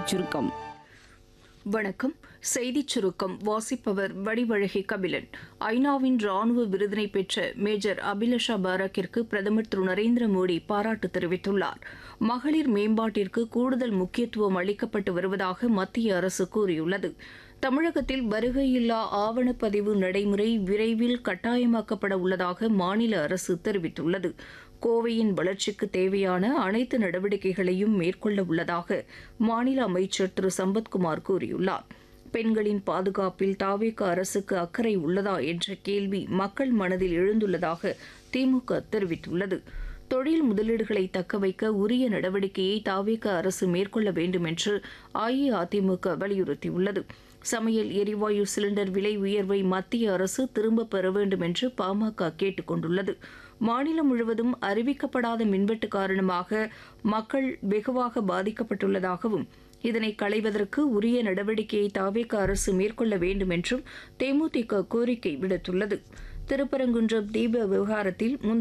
செய்திச் சுருக்கம் வணக்கம் செய்திச் சுருக்கம் வாசிப்பவர் வடிவழகி கபிலன் ஐநாவின் ராணுவ விருதினை பெற்ற மேஜர் அபிலஷா பாராக்கிற்கு பிரதமர் திரு நரேந்திர மோடி பாராட்டு தெரிவித்துள்ளார் மகளிர் மேம்பாட்டிற்கு கூடுதல் முக்கியத்துவம் அளிக்கப்பட்டு வருவதாக மத்திய அரசு கூறியுள்ளது தமிழகத்தில் வருகையில்லா ஆவணப்பதிவு நடைமுறை விரைவில் கட்டாயமாக்கப்பட உள்ளதாக மாநில அரசு தெரிவித்துள்ளது கோவையின் வளர்ச்சிக்கு தேவையான அனைத்து நடவடிக்கைகளையும் மேற்கொள்ள உள்ளதாக மாநில அமைச்சர் திரு சம்பத்குமார் கூறியுள்ளார் பெண்களின் பாதுகாப்பில் தாவேக அரசுக்கு அக்கறை உள்ளதா என்ற கேள்வி மக்கள் மனதில் எழுந்துள்ளதாக திமுக தெரிவித்துள்ளது தொழில் முதலீடுகளை தக்கவைக்க உரிய நடவடிக்கையை தாவேக அரசு மேற்கொள்ள வேண்டும் என்று அஇஅதிமுக வலியுறுத்தியுள்ளது சமையல் எரிவாயு சிலிண்டர் விலை உயர்வை மத்திய அரசு திரும்பப் பெற வேண்டும் என்று பாமக கேட்டுக் கொண்டுள்ளது மாநிலம் முழுவதும் அறிவிக்கப்படாத மின்வெட்டு காரணமாக மக்கள் வெகுவாக பாதிக்கப்பட்டுள்ளதாகவும் இதனை களைவதற்கு உரிய நடவடிக்கையை தாவேக அரசு மேற்கொள்ள வேண்டும் என்றும் தேமுதிக கோரிக்கை விடுத்துள்ளது திருப்பரங்குன்றம் தீப விவகாரத்தில் முந்தைய